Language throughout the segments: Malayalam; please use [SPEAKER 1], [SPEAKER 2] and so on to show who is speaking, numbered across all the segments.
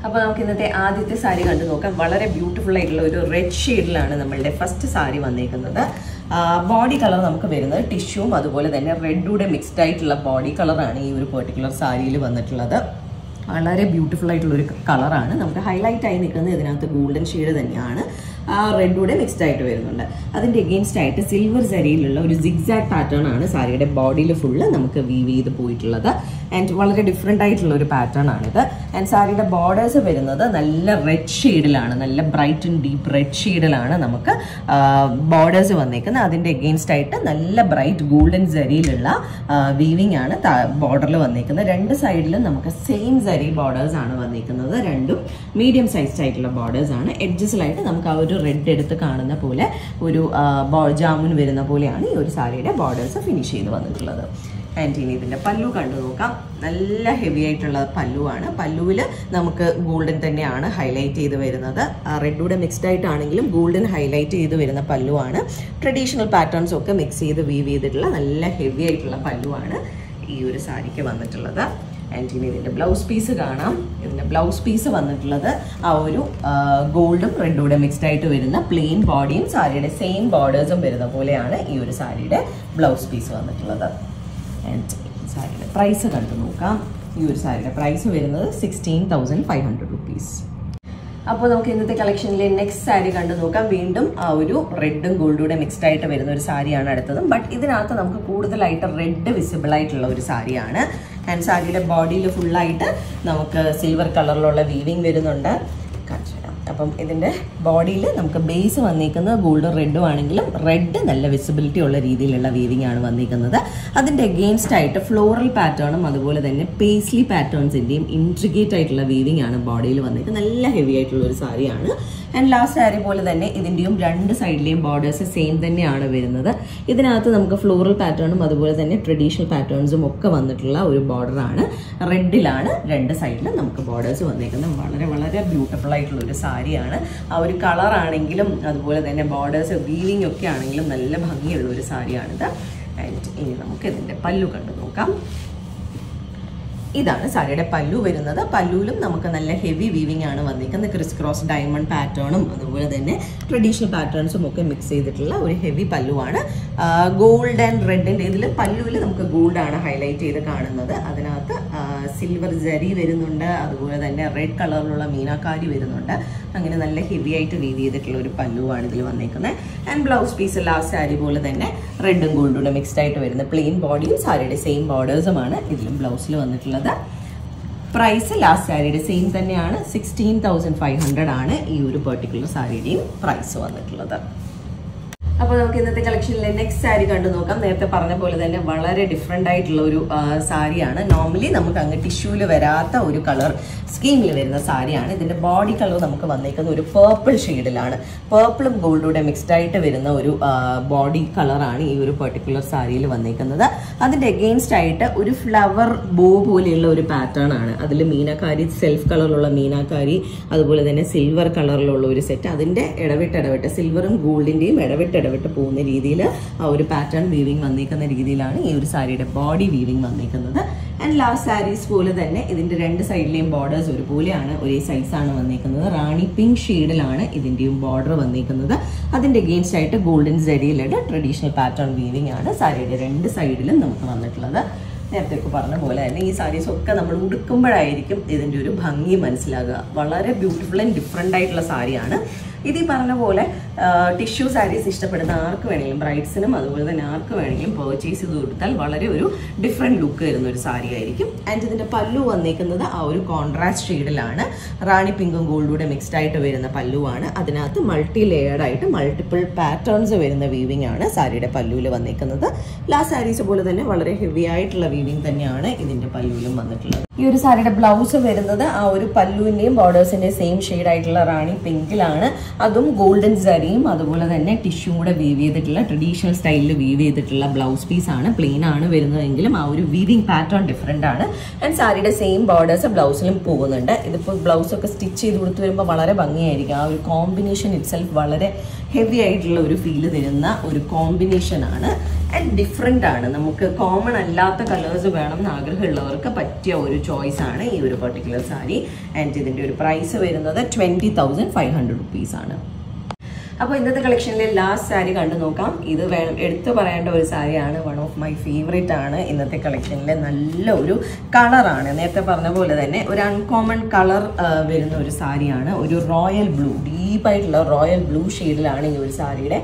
[SPEAKER 1] അപ്പോൾ നമുക്ക് ഇന്നത്തെ ആദ്യത്തെ സാരി കണ്ടു നോക്കാം വളരെ ബ്യൂട്ടിഫുൾ ആയിട്ടുള്ള ഒരു റെഡ് ഷെയ്ഡിലാണ് നമ്മളുടെ ഫസ്റ്റ് സാരി വന്നേക്കുന്നത് ബോഡി കളർ നമുക്ക് വരുന്നത് ടിഷ്യൂവും അതുപോലെ തന്നെ റെഡൂടെ മിക്സ്ഡ് ആയിട്ടുള്ള ബോഡി കളറാണ് ഈ ഒരു പെർട്ടിക്കുലർ സാരിയിൽ വന്നിട്ടുള്ളത് വളരെ ബ്യൂട്ടിഫുൾ ആയിട്ടുള്ള ഒരു കളറാണ് നമുക്ക് ഹൈലൈറ്റ് ആയി നിൽക്കുന്നത് ഇതിനകത്ത് ഗോൾഡൻ ഷെയ്ഡ് തന്നെയാണ് ആ റെഡൂടെ മിക്സ്ഡ് ആയിട്ട് വരുന്നുണ്ട് അതിൻ്റെ എഗെയിൻസ്റ്റ് ആയിട്ട് സിൽവർ സരിയിലുള്ള ഒരു സിഗ്സാക്ട് പാറ്റേൺ ആണ് സാരിയുടെ ബോഡിയിൽ ഫുള്ള് നമുക്ക് വീവ് ചെയ്ത് പോയിട്ടുള്ളത് ആൻഡ് വളരെ ഡിഫറെൻ്റ് ആയിട്ടുള്ള ഒരു പാറ്റേൺ ആണിത് ആൻഡ് സാരിയുടെ ബോർഡേഴ്സ് വരുന്നത് നല്ല റെഡ് ഷെയ്ഡിലാണ് നല്ല ബ്രൈറ്റ് ആൻഡ് ഡീപ്പ് റെഡ് ഷെയ്ഡിലാണ് നമുക്ക് ബോർഡേഴ്സ് വന്നേക്കുന്നത് അതിൻ്റെ എഗെയിൻസ്റ്റ് ആയിട്ട് നല്ല ബ്രൈറ്റ് ഗോൾഡൻ സരിയിലുള്ള വീവിംഗ് ആണ് ബോർഡറിൽ വന്നേക്കുന്നത് രണ്ട് സൈഡിലും നമുക്ക് സെയിം സരി ബോർഡേഴ്സ് ആണ് വന്നേക്കുന്നത് രണ്ടും മീഡിയം സൈസ്ഡ് ആയിട്ടുള്ള ബോർഡേഴ്സ് ആണ് എഡ്ജസിലായിട്ട് നമുക്ക് ആ ഒരു റെഡ് എടുത്ത് കാണുന്ന പോലെ ഒരു ജാമുൻ വരുന്ന പോലെയാണ് ഈ ഒരു സാരിയുടെ ബോർഡേഴ്സ് ഫിനിഷ് ചെയ്ത് വന്നിട്ടുള്ളത് ആൻഡ് ഇനി ഇതിൻ്റെ പല്ലു കണ്ടു നോക്കാം നല്ല ഹെവി ആയിട്ടുള്ള പല്ലുവാണ് പല്ലുവിൽ നമുക്ക് ഗോൾഡൻ തന്നെയാണ് ഹൈലൈറ്റ് ചെയ്ത് വരുന്നത് റെഡൂടെ മിക്സ്ഡ് ആയിട്ടാണെങ്കിലും ഗോൾഡൻ ഹൈലൈറ്റ് ചെയ്ത് വരുന്ന പല്ലുവാണ് ട്രഡീഷണൽ പാറ്റേൺസ് ഒക്കെ മിക്സ് ചെയ്ത് വീവ് ചെയ്തിട്ടുള്ള നല്ല ഹെവി ആയിട്ടുള്ള പല്ലുവാണ് ഈ ഒരു സാരിക്ക് വന്നിട്ടുള്ളത് ആൻഡ് ഇനി ഇതിൻ്റെ ബ്ലൗസ് പീസ് കാണാം ഇതിൻ്റെ ബ്ലൗസ് പീസ് വന്നിട്ടുള്ളത് ആ ഒരു ഗോൾഡും റെഡൂടെ മിക്സ്ഡ് ആയിട്ട് വരുന്ന പ്ലെയിൻ ബോഡിയും സാരിയുടെ സെയിം ബോർഡേഴ്സും വരുന്ന പോലെയാണ് ഈ ഒരു സാരിയുടെ ബ്ലൗസ് പീസ് വന്നിട്ടുള്ളത് ആൻഡ് സാരിയുടെ പ്രൈസ് കണ്ടു നോക്കാം ഈ ഒരു സാരിയുടെ പ്രൈസ് വരുന്നത് sixteen thousand five hundred rupees അപ്പോൾ നമുക്ക് ഇന്നത്തെ കളക്ഷനിലെ നെക്സ്റ്റ് സാരി കണ്ടു നോക്കാം വീണ്ടും ആ ഒരു റെഡും ഗോൾഡൂടെ മിക്സ്ഡ് ആയിട്ട് വരുന്ന ഒരു സാരിയാണ് അടുത്തത് ബട്ട് ഇതിനകത്ത് നമുക്ക് കൂടുതലായിട്ട് റെഡ് വിസിബിൾ ആയിട്ടുള്ള ഒരു സാരിയാണ് ആൻഡ് സാരിയുടെ ബോഡിയിൽ ഫുള്ളായിട്ട് നമുക്ക് സിൽവർ കളറിലുള്ള വീവിങ് വരുന്നുണ്ട് കാണിച്ചു തരാം അപ്പം ഇതിൻ്റെ ബോഡിയിൽ നമുക്ക് ബേസ് വന്നിരിക്കുന്നത് ഗോൾഡും റെഡും ആണെങ്കിലും റെഡ് നല്ല വിസിബിലിറ്റി ഉള്ള രീതിയിലുള്ള വീവിംഗ് ആണ് വന്നിരിക്കുന്നത് അതിൻ്റെ അഗെയിൻസ്റ്റ് ആയിട്ട് ഫ്ലോറൽ പാറ്റേണും അതുപോലെ തന്നെ പേസ്ലി പാറ്റേൺസിൻ്റെയും ഇൻട്രിഗേറ്റ് ആയിട്ടുള്ള വീവിംഗ് ആണ് ബോഡിയിൽ വന്നിരിക്കുന്നത് നല്ല ഹെവി ആയിട്ടുള്ള ഒരു സാരിയാണ് ആൻഡ് ലാസ്റ്റ് സാരി പോലെ തന്നെ ഇതിൻ്റെയും രണ്ട് സൈഡിലെയും ബോർഡേഴ്സ് സെയിം തന്നെയാണ് വരുന്നത് ഇതിനകത്ത് നമുക്ക് ഫ്ലോറൽ പാറ്റേണും അതുപോലെ തന്നെ ട്രഡീഷണൽ പാറ്റേൺസും ഒക്കെ വന്നിട്ടുള്ള ഒരു ബോർഡറാണ് റെഡിലാണ് രണ്ട് സൈഡിലും നമുക്ക് ബോർഡേഴ്സ് വന്നേക്കുന്നത് വളരെ വളരെ ബ്യൂട്ടിഫുൾ ആയിട്ടുള്ള ഒരു സാരിയാണ് ആ ഒരു കളർ ആണെങ്കിലും അതുപോലെ തന്നെ ബോർഡേഴ്സ് വീവിങ് ഒക്കെ ആണെങ്കിലും നല്ല ഭംഗിയുള്ള ഒരു സാരിയാണിത് ആൻഡ് ഇനി നമുക്ക് ഇതിൻ്റെ പല്ലു കണ്ടു നോക്കാം ഇതാണ് സാരിയുടെ പല്ലു വരുന്നത് പല്ലുവിലും നമുക്ക് നല്ല ഹെവി വീവിംഗ് ആണ് വന്നിരിക്കുന്നത് ക്രിസ് ക്രോസ് ഡയമണ്ട് പാറ്റേണും അതുപോലെ തന്നെ ട്രഡീഷണൽ പാറ്റേൺസും ഒക്കെ മിക്സ് ചെയ്തിട്ടുള്ള ഒരു ഹെവി പല്ലുവാണ് ഗോൾഡ് ആൻഡ് റെഡിൻ്റെ ഇതിൽ പല്ലുവിൽ നമുക്ക് ഗോൾഡ് ആണ് ഹൈലൈറ്റ് ചെയ്ത് കാണുന്നത് അതിനകത്ത് സിൽവർ ജരി വരുന്നുണ്ട് അതുപോലെ തന്നെ റെഡ് കളറിലുള്ള മീനാക്കാരി വരുന്നുണ്ട് അങ്ങനെ നല്ല ഹെവി ആയിട്ട് വീവ് ചെയ്തിട്ടുള്ള ഒരു പല്ലുവാണ് ഇതിൽ വന്നേക്കുന്നത് and blouse piece last sari പോലെ തന്നെ റെഡും ഗോൾഡും മിക്സ്ഡ് ആയിട്ട് വരുന്ന പ്ലെയിൻ ബോഡിയും സാരിയുടെ സെയിം ബോർഡേഴ്സുമാണ് ഇതിലും ബ്ലൗസിൽ വന്നിട്ടുള്ളത് പ്രൈസ് ലാസ്റ്റ് സാരിയുടെ സെയിം തന്നെയാണ് സിക്സ്റ്റീൻ തൗസൻഡ് ഫൈവ് ഹൺഡ്രഡ് ആണ് ഈ ഒരു പെർട്ടിക്കുലർ സാരിയുടെയും പ്രൈസ് വന്നിട്ടുള്ളത് അപ്പോൾ നമുക്ക് ഇന്നത്തെ കളക്ഷനിലെ നെക്സ്റ്റ് സാരി കണ്ടു നോക്കാം നേരത്തെ പറഞ്ഞ പോലെ തന്നെ വളരെ ഡിഫറെൻ്റ് ആയിട്ടുള്ള ഒരു സാരിയാണ് നോർമലി നമുക്ക് അങ്ങ് ടിഷ്യൂവിൽ വരാത്ത ഒരു കളർ സ്കീമിൽ വരുന്ന സാരിയാണ് ഇതിൻ്റെ ബോഡി കളർ നമുക്ക് വന്നേക്കുന്ന ഒരു പേർപ്പിൾ ഷെയ്ഡിലാണ് പേർപ്പിളും ഗോൾഡൂടെ മിക്സ്ഡ് ആയിട്ട് വരുന്ന ഒരു ബോഡി കളറാണ് ഈ ഒരു പെർട്ടിക്കുലർ സാരിയിൽ വന്നേക്കുന്നത് അതിൻ്റെ എഗെയിൻസ്റ്റ് ആയിട്ട് ഒരു ഫ്ലവർ ബോ പോലെയുള്ള ഒരു പാറ്റേൺ ആണ് അതിൽ മീനക്കാരി സെൽഫ് കളറിലുള്ള മീനാക്കാരി അതുപോലെ തന്നെ സിൽവർ കളറിലുള്ള ഒരു സെറ്റ് അതിൻ്റെ ഇടവിട്ട് ഇടവിട്ട് സിൽവറും ഗോൾഡിൻ്റെയും ഇടവിട്ട് ഇടവിട്ട് പോകുന്ന രീതിയിൽ ആ ഒരു പാറ്റേൺ വീവിങ് വന്നിരിക്കുന്ന രീതിയിലാണ് ഈ ഒരു സാരിയുടെ ബോഡി വീവിങ് വന്നിരിക്കുന്നത് ആൻഡ് ലാസ്റ്റ് സാരീസ് പോലെ തന്നെ ഇതിന്റെ രണ്ട് സൈഡിലെയും ബോർഡേഴ്സ് ഒരുപോലെയാണ് ഒരേ സൈസാണ് വന്നിരിക്കുന്നത് റാണി പിങ്ക് ഷെയ്ഡിലാണ് ഇതിന്റെയും ബോർഡർ വന്നിരിക്കുന്നത് അതിന്റെ അഗെയിൻസ്റ്റ് ആയിട്ട് ഗോൾഡൻ ജെറിയിലുള്ള ട്രഡീഷണൽ പാറ്റേൺ വീവിംഗ് ആണ് സാരിയുടെ രണ്ട് സൈഡിലും നമുക്ക് വന്നിട്ടുള്ളത് നേരത്തെ ഒക്കെ പറഞ്ഞ പോലെ തന്നെ ഈ സാരീസ് ഒക്കെ നമ്മൾ ഉടുക്കുമ്പോഴായിരിക്കും ഇതിൻ്റെ ഒരു ഭംഗി മനസ്സിലാകുക വളരെ ബ്യൂട്ടിഫുൾ ആൻഡ് ഡിഫറെൻ്റ് ആയിട്ടുള്ള സാരിയാണ് ഇത് ഈ പറഞ്ഞ പോലെ ടിഷ്യൂ സാരീസ് ഇഷ്ടപ്പെടുന്ന ആർക്ക് വേണമെങ്കിലും ബ്രൈഡ്സിനും അതുപോലെ തന്നെ ആർക്ക് വേണമെങ്കിലും പർച്ചേസ് ചെയ്ത് കൊടുത്താൽ വളരെ ഒരു ഡിഫറെൻറ്റ് ലുക്ക് വരുന്ന ഒരു സാരി ആയിരിക്കും ആൻഡ് ഇതിൻ്റെ പല്ലു വന്നേക്കുന്നത് ആ ഒരു കോൺട്രാസ്റ്റ് ഷെയ്ഡിലാണ് റാണി പിങ്കും ഗോൾഡൂടെ മിക്സ്ഡ് ആയിട്ട് വരുന്ന പല്ലുവാണ് അതിനകത്ത് മൾട്ടി ലെയർഡ് ആയിട്ട് മൾട്ടിപ്പിൾ പാറ്റേൺസ് വരുന്ന വീവിംഗ് ആണ് സാരിയുടെ പല്ലുവിൽ വന്നേക്കുന്നത് ലാസ്റ്റ് സാരീസ് പോലെ തന്നെ വളരെ ഹെവി ആയിട്ടുള്ള വീവിംഗ് തന്നെയാണ് ഇതിൻ്റെ പല്ലുവിലും വന്നിട്ടുള്ളത് ഈ ഒരു സാരിയുടെ ബ്ലൗസ് വരുന്നത് ആ ഒരു പല്ലുവിൻ്റെയും ബോർഡേഴ്സിൻ്റെയും സെയിം ഷെയ്ഡ് ആയിട്ടുള്ള റാണി പിങ്കിലാണ് അതും ഗോൾഡൻ സരിയും അതുപോലെ തന്നെ ടിഷ്യൂ കൂടെ വീവ് ചെയ്തിട്ടുള്ള ട്രഡീഷണൽ സ്റ്റൈലിൽ വീവ് ചെയ്തിട്ടുള്ള ബ്ലൗസ് പീസ് ആണ് പ്ലെയിൻ ആണ് വരുന്നതെങ്കിലും ആ ഒരു വീവിംഗ് പാറ്റേൺ ഡിഫറെൻ്റ് ആണ് ആൻഡ് സാരിയുടെ സെയിം ബോർഡേഴ്സ് ബ്ലൗസിലും പോകുന്നുണ്ട് ഇതിപ്പോൾ ബ്ലൗസ് ഒക്കെ സ്റ്റിച്ച് ചെയ്ത് കൊടുത്ത് വരുമ്പോൾ വളരെ ഭംഗിയായിരിക്കും ആ ഒരു കോമ്പിനേഷൻ ഇറ്റ്സെൽഫ് വളരെ ഹെവി ആയിട്ടുള്ള ഒരു ഫീല് തരുന്ന ഒരു കോമ്പിനേഷൻ ആണ് ആൻഡ് ഡിഫറെൻ്റ് ആണ് നമുക്ക് കോമൺ അല്ലാത്ത കളേഴ്സ് വേണം എന്ന് ആഗ്രഹമുള്ളവർക്ക് പറ്റിയ ഒരു ചോയ്സ് ആണ് ഈ ഒരു പെർട്ടിക്കുലർ സാരി ആൻഡ് ഇതിൻ്റെ ഒരു പ്രൈസ് വരുന്നത് twenty thousand five hundred rupees ആണ് അപ്പോൾ ഇന്നത്തെ കളക്ഷനിലെ ലാസ്റ്റ് സാരി കണ്ടു നോക്കാം ഇത് വേണം എടുത്തു പറയേണ്ട ഒരു സാരിയാണ് വൺ ഓഫ് മൈ ഫേവറേറ്റ് ആണ് ഇന്നത്തെ കളക്ഷനിലെ നല്ല ഒരു കളറാണ് നേരത്തെ പറഞ്ഞ പോലെ തന്നെ ഒരു അൺകോമൺ കളർ വരുന്ന ഒരു സാരിയാണ് ഒരു റോയൽ ബ്ലൂ ഡീപ്പായിട്ടുള്ള റോയൽ ബ്ലൂ ഷെയ്ഡിലാണ് ഈ ഒരു സാരിയുടെ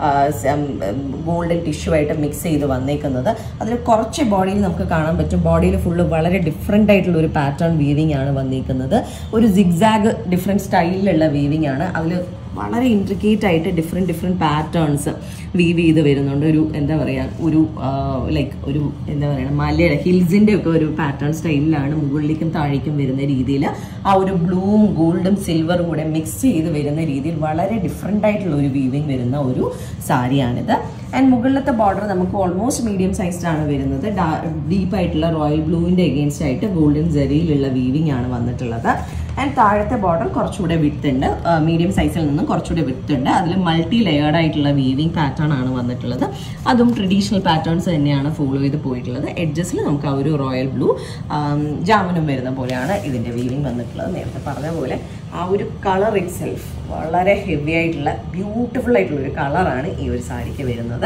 [SPEAKER 1] ഗോൾഡൻ ടിഷ്യൂ ആയിട്ട് മിക്സ് ചെയ്ത് വന്നേക്കുന്നത് അതിൽ കുറച്ച് ബോഡിയിൽ നമുക്ക് കാണാൻ പറ്റും ബോഡിയിൽ ഫുള്ള് വളരെ ഡിഫറെൻ്റ് ആയിട്ടുള്ള ഒരു പാറ്റേൺ വീവിംഗ് ആണ് വന്നിരിക്കുന്നത് ഒരു സിഗ്സാഗ് ഡിഫറെൻറ്റ് സ്റ്റൈലിലുള്ള വീവിംഗ് ആണ് അതിൽ വളരെ ഇൻട്രിക്കേറ്റ് ആയിട്ട് ഡിഫറെൻറ്റ് ഡിഫറെൻറ്റ് പാറ്റേൺസ് വീവ് ചെയ്ത് വരുന്നുണ്ട് ഒരു എന്താ പറയുക ഒരു ലൈക്ക് ഒരു എന്താ പറയുക മലയുടെ ഹിൽസിൻ്റെ ഒക്കെ ഒരു പാറ്റേൺ സ്റ്റൈലിലാണ് മുകളിലേക്കും താഴേക്കും വരുന്ന രീതിയിൽ ആ ഒരു ബ്ലൂവും ഗോൾഡും സിൽവറും കൂടെ മിക്സ് ചെയ്ത് വരുന്ന രീതിയിൽ വളരെ ഡിഫറെൻ്റ് ആയിട്ടുള്ള ഒരു വീവിങ് വരുന്ന ഒരു സാരിയാണിത് ആൻഡ് മുകളിലത്തെ ബോർഡർ നമുക്ക് ഓൾമോസ്റ്റ് മീഡിയം സൈസ്ഡ് ആണ് വരുന്നത് ഡീപ്പ് ആയിട്ടുള്ള റോയൽ ബ്ലൂവിൻ്റെ എഗെയിൻസ്റ്റ് ആയിട്ട് ഗോൾഡൻ ജെറിയിലുള്ള വീവിംഗ് ആണ് വന്നിട്ടുള്ളത് ആൻഡ് താഴത്തെ ബോർഡർ കുറച്ചുകൂടെ വിട്ട് ഉണ്ട് മീഡിയം സൈസിൽ നിന്നും കുറച്ചുകൂടെ വിട്ട് ഉണ്ട് അതിൽ മൾട്ടി ലെയർഡ് ആയിട്ടുള്ള വീവിംഗ് പാറ്റേൺ ആണ് വന്നിട്ടുള്ളത് അതും ട്രഡീഷണൽ പാറ്റേൺസ് തന്നെയാണ് ഫോളോ ചെയ്ത് പോയിട്ടുള്ളത് എഡ്ജസിൽ നമുക്ക് ആ ഒരു റോയൽ ബ്ലൂ ജാമനും വരുന്ന പോലെയാണ് ഇതിൻ്റെ വീവിംഗ് വന്നിട്ടുള്ളത് നേരത്തെ പറഞ്ഞ പോലെ ആ ഒരു കളർ ഇറ്റ് സെൽഫ് വളരെ ഹെവി ആയിട്ടുള്ള ബ്യൂട്ടിഫുൾ ആയിട്ടുള്ള ഒരു കളറാണ് ഈ ഒരു സാരിക്ക് വരുന്നത്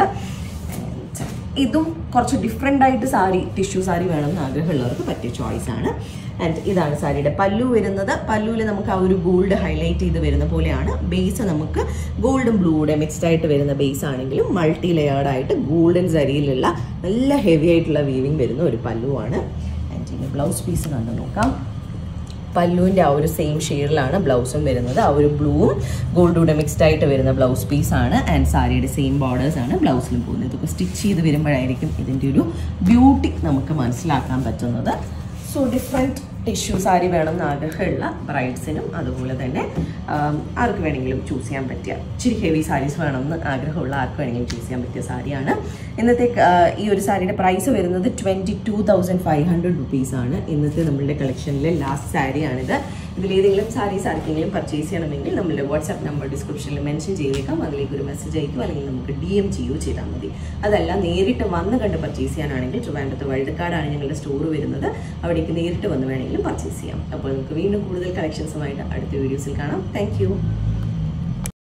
[SPEAKER 1] ഇതും കുറച്ച് ഡിഫറെൻ്റ് ആയിട്ട് സാരി ടിഷ്യൂ സാരി വേണമെന്ന് ആഗ്രഹമുള്ളവർക്ക് പറ്റിയ ചോയ്സ് ആണ് ആൻഡ് ഇതാണ് സാരിയുടെ പല്ലു വരുന്നത് പല്ലുവിൽ നമുക്ക് ആ ഒരു ഗോൾഡ് ഹൈലൈറ്റ് ചെയ്ത് വരുന്ന പോലെയാണ് ബേസ് നമുക്ക് ഗോൾഡും ബ്ലൂടെ മിക്സ്ഡ് ആയിട്ട് വരുന്ന ബേസ് ആണെങ്കിലും മൾട്ടി ലെയേർഡ് ആയിട്ട് ഗോൾഡൻ സരിയിലുള്ള നല്ല ഹെവി ആയിട്ടുള്ള വീവിങ് വരുന്ന ഒരു പല്ലുവാണ് ആൻഡ് ഇനി ബ്ലൗസ് പീസ് കണ്ടു നോക്കാം പല്ലുവിൻ്റെ ആ ഒരു സെയിം ഷെയ്ഡിലാണ് ബ്ലൗസും വരുന്നത് ആ ഒരു ബ്ലൂവും ഗോൾഡൂടെ മിക്സ്ഡ് ആയിട്ട് വരുന്ന ബ്ലൗസ് പീസാണ് ആൻഡ് സാരിയുടെ സെയിം ബോർഡേഴ്സ് ആണ് ബ്ലൗസിലും പോകുന്നത് ഇതൊക്കെ സ്റ്റിച്ച് ചെയ്ത് വരുമ്പോഴായിരിക്കും ഇതിൻ്റെ ഒരു ബ്യൂട്ടി നമുക്ക് മനസ്സിലാക്കാൻ പറ്റുന്നത് സോ ഡിഫറെൻറ്റ് ടിഷ്യൂ സാരി വേണമെന്ന് ആഗ്രഹമുള്ള ബ്രൈഡ്സിനും അതുപോലെ തന്നെ ആർക്ക് വേണമെങ്കിലും ചൂസ് ചെയ്യാൻ പറ്റിയ ഇച്ചിരി ഹെവി സാരീസ് വേണമെന്ന് ആഗ്രഹമുള്ള ആർക്ക് വേണമെങ്കിലും ചൂസ് ചെയ്യാൻ പറ്റിയ സാരിയാണ് ഇന്നത്തെ ഈ ഒരു സാരിയുടെ പ്രൈസ് വരുന്നത് twenty two thousand five hundred റുപ്പീസാണ് ഇന്നത്തെ നമ്മളുടെ കളക്ഷനിലെ ലാസ്റ്റ് സാരിയാണിത് ഇതിലേതെങ്കിലും സാരീസ് ആർക്കെങ്കിലും പർച്ചേസ് ചെയ്യണമെങ്കിൽ നമ്മളുടെ വാട്സാപ്പ് നമ്പർ ഡിസ്ക്രിപ്ഷനിൽ മെൻഷൻ ചെയ്തേക്കാം അതിലേക്ക് ഒരു മെസ്സേജ് അയക്കും അല്ലെങ്കിൽ നമുക്ക് ഡി എം ചെയ്യുകയോ ചെയ്താൽ മതി അതല്ല നേരിട്ട് വന്ന് കണ്ട് പർച്ചേസ് ചെയ്യാനാണെങ്കിൽ ട്രിവാൻഡ്രത്ത് വഴുതക്കാടാണ് ഞങ്ങളുടെ സ്റ്റോർ വരുന്നത് അവിടേക്ക് നേരിട്ട് വന്ന് വേണമെങ്കിലും പർച്ചേസ് ചെയ്യാം അപ്പോൾ നമുക്ക് വീണ്ടും കൂടുതൽ കളക്ഷൻസുമായിട്ട് അടുത്ത വീഡിയോസിൽ കാണാം താങ്ക്